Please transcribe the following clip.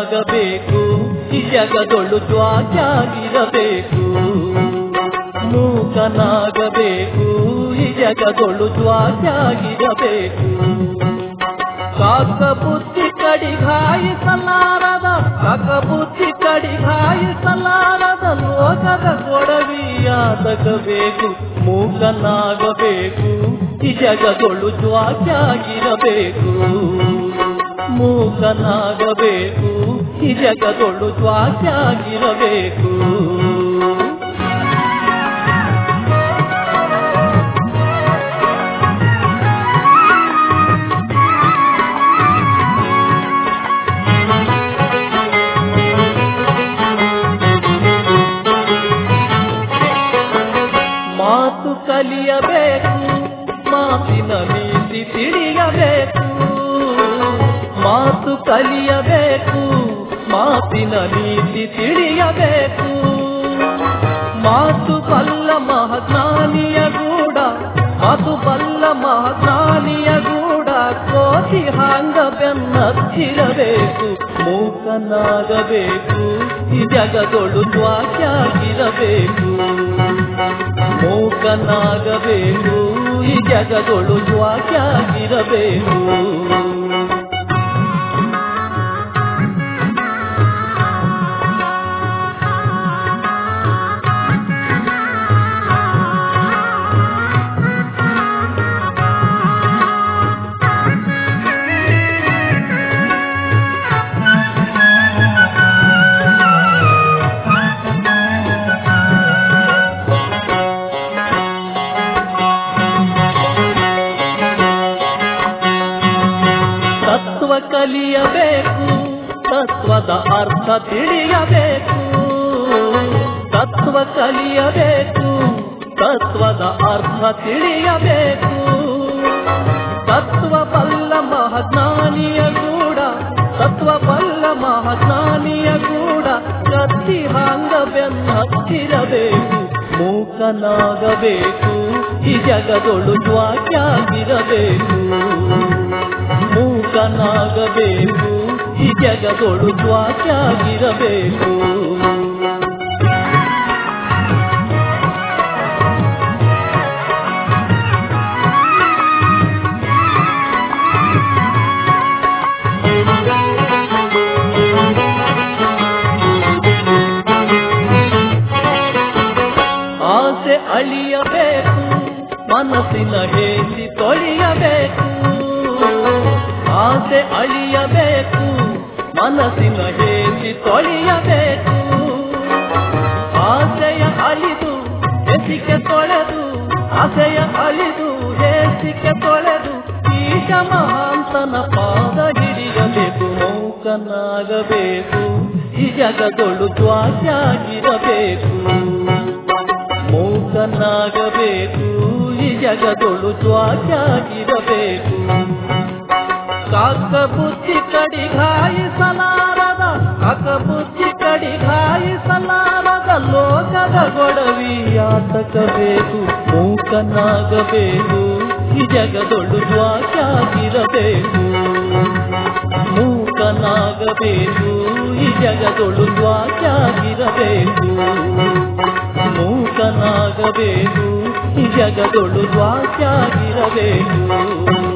ಮೂಕನಾಗಬೇಕು ಈ ಜಗದೊಳು ದ್ವಾಚಾಗಿರಬೇಕು ಮೂಕನಾಗಬೇಕು ಈ ಜಗದೊಳು ದ್ವಾಚಾಗಿರಬೇಕು ಕಾಕ ಬುದ್ಧಿ ಕಡಿಗಾಯಿಸಲಾರದ ಕಾಕ ಬುದ್ಧಿ ಕಡಿಗಾಯಿಸಲಾರದ ಲೋಕದ ಕೊಡವಿಯಾದಗಬೇಕು ಮೂಕನಾಗಬೇಕು ಈ ಜಗದೊಳು ಜ್ವಾಚಾಗಿರಬೇಕು ಮೂಕನಾಗಬೇಕು ಈ ಜಗದೊಳು ಜ್ವಾಚಾಗಿರಬೇಕು ಮಾತು ಕಲಿಯಬೇಕು ಮಾತಿನ ನೀತಿ ತಿಳಿಯಬೇಕು ಮಾತು ಕಲಿಯಬೇಕು ಮಾತಿನ ನೀತಿ ತಿಳಿಯಬೇಕು ಮಾತು ಬಲ್ಲ ಮಹಾಜ್ಞಾನಿಯ ಗೂಡ ಮಾತು ಬಲ್ಲ ಮಹಾಜ್ಞಾನಿಯ ಗೂಡ ಕೋಟಿ ಹಾಂಗ ಬೆನ್ನತ್ತಿರಬೇಕು ಮೂಕನಾಗಬೇಕು ಈ ಜಗದೊಳು ದ್ವಾಚಾಗಿರಬೇಕು ಮೂಕನಾಗಬೇಕು ಈ ಜಗದೊಳು ಜ್ವಾಚಾಗಿರಬೇಕು ತತ್ವ ಕಲಿಯಬೇಕು ತತ್ವದ ಅರ್ಥ ತಿಳಿಯಬೇಕು ತತ್ವ ಕಲಿಯಬೇಕು ತತ್ವದ ಅರ್ಥ ತಿಳಿಯಬೇಕು ತತ್ವ ಬಲ್ಲ ಮಹಾಜ್ಞಾನಿಯ ಗೂಡ ತತ್ವ ಬಲ್ಲ ಮಹಾಜ್ಞಾನಿಯ ಗೂಡ ಕತ್ತಿ ಹಾಂಗ ಬೆನ್ನತ್ತಿರಬೇಕು ಮೂಕನಾಗಬೇಕು ಈ ಜಗದೊಳು ಜ್ವಾಚಾಗಿರಬೇಕು ಮೂಕನಾಗಬೇಕು ಈ ಜಗದೊಳು ಜ್ವಾಚಾಗಿರಬೇಕು ಆಸೆ ಅಳಿಯಬೇಕು ಮನಸ್ಸಿನ ಹೇಸಿ ತೊಳೆಯಬೇಕು ಆಸೆ ಅಳಿಯಬೇಕು ಮನಸ್ಸಿನ ಹೇಸಿ ತೊಳೆಯಬೇಕು ಆಸೆಯ ಅಳಿದು ಹೆಸಿಕೆ ತೊಳೆದು ಆಸೆಯ ಅಳಿದು ಹೇಸಿಕೆ ತೊಳೆದು ಈಶ ಮಹಾಂತನ ಪಾದ ಹಿಡಿಯಬೇಕು ಮೌಕನಾಗಬೇಕು ಈ ಜಗದೊಳು ದ್ವಾಚಾಗಿರಬೇಕು ಮೂಕನಾಗಬೇಕು ಈ ಜಗದೊಳು ದ್ವಾಚಾಗಿರಬೇಕು ಕಾಕ ಬುದ್ಧಿ ಕಡಿಗಾಯಿಸಲಾರದ ಕಾಕ ಬುದ್ಧಿ ಕಡಿಗಾಯಿಸಲಾರದ ಲೋಕದ ಗೊಡವಿಯಾತಕಬೇಕು ಮೂಕನಾಗಬೇಕು ಈ ಜಗದೊಳು ದ್ವಾಚಾಗಿರಬೇಕು ಮೂಕನಾಗಬೇಕು ಈ ಜಗದೊಳು ದ್ವಾಚಾಗಿರಬೇಕು ಮೂಕನಾಗಬೇಕು ಈ ಜಗದೊಳು ದ್ವಾಚಾಗಿರಬೇಕು